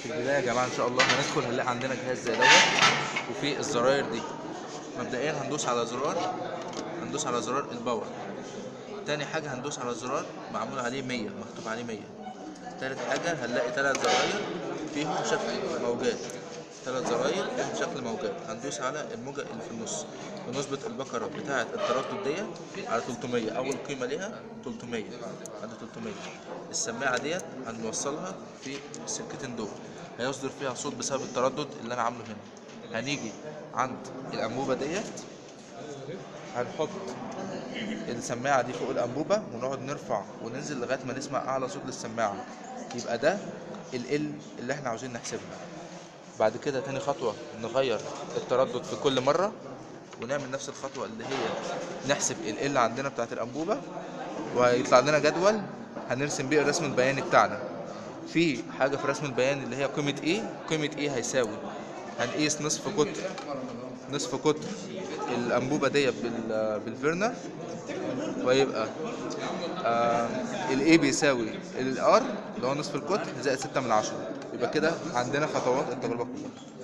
البدايه يا جماعه ان شاء الله هندخل هنلاقي عندنا جهاز زي دوت وفي الزراير دي مبدئيا هندوس على زرار هندوس على زرار الباور تاني حاجه هندوس على زرار معمول عليه 100 مكتوب عليه 100 تالت حاجه هنلاقي تلات زراير فيهم شكل موجات ثلاث زراير فيهم شكل موجات هندوس على الموجة اللي في النص ونظبط البكرة بتاعة التردد ديت على 300 أول قيمة ليها 300 عند 300 السماعة ديت هنوصلها في السلكتين دول هيصدر فيها صوت بسبب التردد اللي أنا عامله هنا هنيجي عند الأنبوبة ديت هنحط السماعة دي فوق الأنبوبة ونقعد نرفع وننزل لغاية ما نسمع أعلى صوت للسماعة يبقى ده ال ال اللي احنا عاوزين نحسبها بعد كده تاني خطوة نغير التردد في كل مرة ونعمل نفس الخطوة اللي هي نحسب ال ال عندنا بتاعت الأنبوبة وهيطلع لنا جدول هنرسم بيه الرسم البياني بتاعنا في حاجة في رسم البيان اللي هي قيمة ايه قيمة ايه هيساوي هنقيس نصف قطر نصف قطر الأنبوبة ديت بال- بالفيرنا ويبقى آه الاي بيساوي الار اللي هو نصف القطر زائد ستة من عشرة يبقى كده عندنا خطوات التجربة كلها